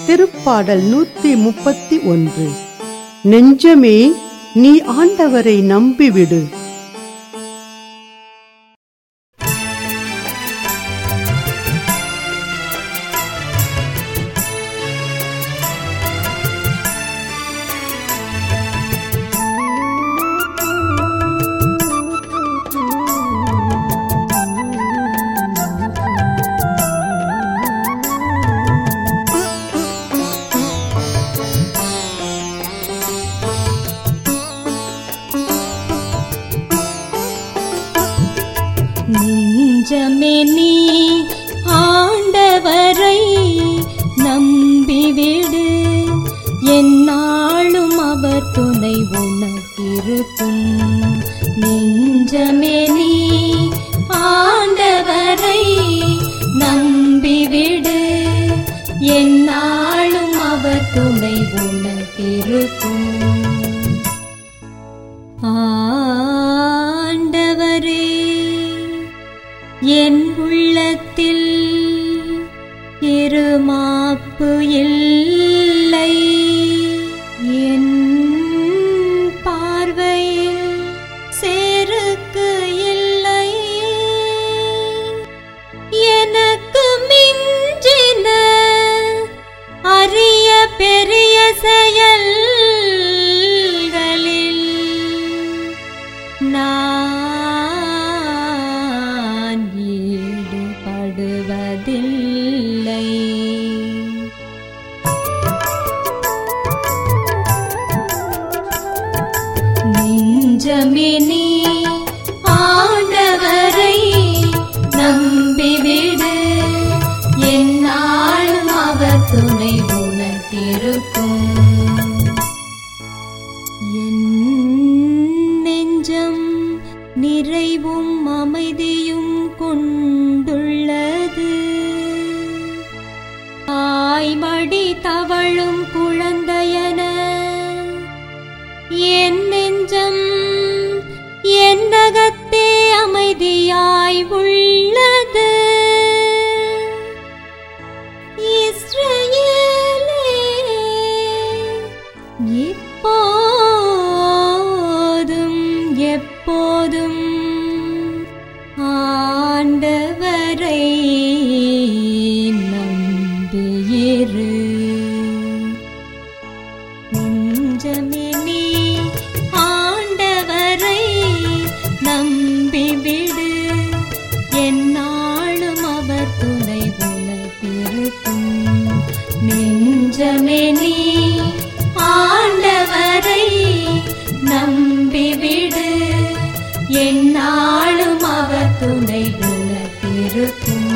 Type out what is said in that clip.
திருப்பாடல் நூத்தி முப்பத்தி ஒன்று நெஞ்சமே நீ ஆண்டவரை நம்பிவிடு நெஞ்சமே நீ ஆண்டவரை நம்பிவிடு எந்நாளும் அவர் துணை உனக்கிருக்கும் நெஞ்சமே நீ ஆண்டவரை நம்பிவிடு எந்நாளும் அவர் துணை உனக்கிருக்கும் ஆண்டவரே என் உள்ளத்தில் இருமாப்பு இல்லை என் பார்வையில் செருக்கு இல்லை எனக்கு மிஞ்சின அரிய பெரிய செயல்களில் நான் ஈடுபடுவதில்லை நெஞ்சமே நீ ஆண்டவரை நம்பிவிடு எந்நாளும் அவர் துணை உனக்கிருக்கும் என் நெஞ்சம் நிறைவும் அமைதியும் கொண்டுள்ளது தாய்மடி தவழும் குழந்தையன என் நெஞ்சம் என்னகத்தே அமைதியாய் உள்ளது இஸ்ரவேலே இப்போதும் எப்போதும் ஆண்டவரை நம்பியிரு நெஞ்சமே நீ ஆண்டவரை நம்பிவிடு எந்நாளும் அவர் துணை உனக்கிருக்கும் நெஞ்சமே நீ ஆண்டவரை நம்பிவிடு எந்நாளும் அவர் துணை உனக்கிருக்கும்